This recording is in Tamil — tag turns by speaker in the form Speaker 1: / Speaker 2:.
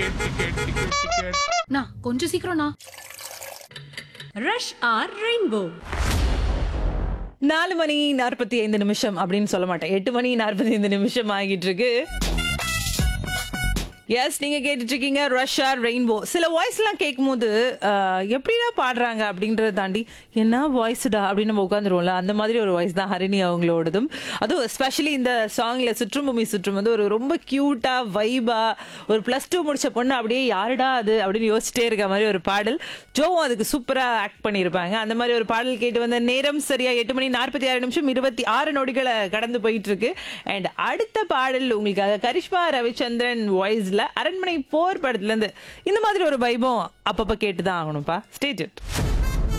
Speaker 1: டிக்கெட் டிக்கெட் டிக்கெட் டிக்கெட்
Speaker 2: அண்ணா கொஞ்சம் சீக்கிரம்ண்ணா
Speaker 3: ரஷ் ஆர் ரெயின்போ
Speaker 4: நாலு மணி நாற்பத்தி ஐந்து நிமிஷம் அப்படின்னு சொல்ல மாட்டேன் எட்டு மணி நாற்பத்தி ஐந்து நிமிஷம் ஆகிட்டு இருக்கு எஸ் நீங்க கேட்டுட்டு இருக்கீங்க ரஷ்யா ரெயின்போ சில வாய்ஸ் எல்லாம் கேட்கும்போது ஆஹ், எப்படிடா பாடுறாங்க அப்படின்றத தாண்டி என்ன வாய்ஸ்டா அப்படின்னு நம்ம உட்காந்துருவோம்ல அந்த மாதிரி ஒரு வாய்ஸ் தான் ஹரிணி அவங்களோடதும் அதுவும் எஸ்பெஷலி இந்த சாங்ல சுற்றும் பூமி சுற்றும் வந்து ஒரு ரொம்ப கியூட்டா வைபா ஒரு பிளஸ் டூ முடிச்ச பொண்ணு அப்படியே யாருடா அது அப்படின்னு யோசிச்சிட்டே இருக்க மாதிரி ஒரு பாடல் ஜோவும் அதுக்கு சூப்பரா ஆக்ட் பண்ணியிருப்பாங்க அந்த மாதிரி ஒரு பாடல் கேட்டு வந்த நேரம் சரியா எட்டு மணி நாற்பத்தி ஆறு நிமிஷம் இருபத்தி ஆறு நொடிகளை கடந்து போயிட்டு இருக்கு அண்ட் அடுத்த பாடல் உங்களுக்காக கரிஷ்மா ரவிச்சந்திரன் வாய்ஸ்ல அரண்மனை போர் படத்துல இருந்து இந்த மாதிரி ஒரு வைபம் அப்பப்ப கேட்டுதான் ஆகணும்ப்பா ஸ்டேட்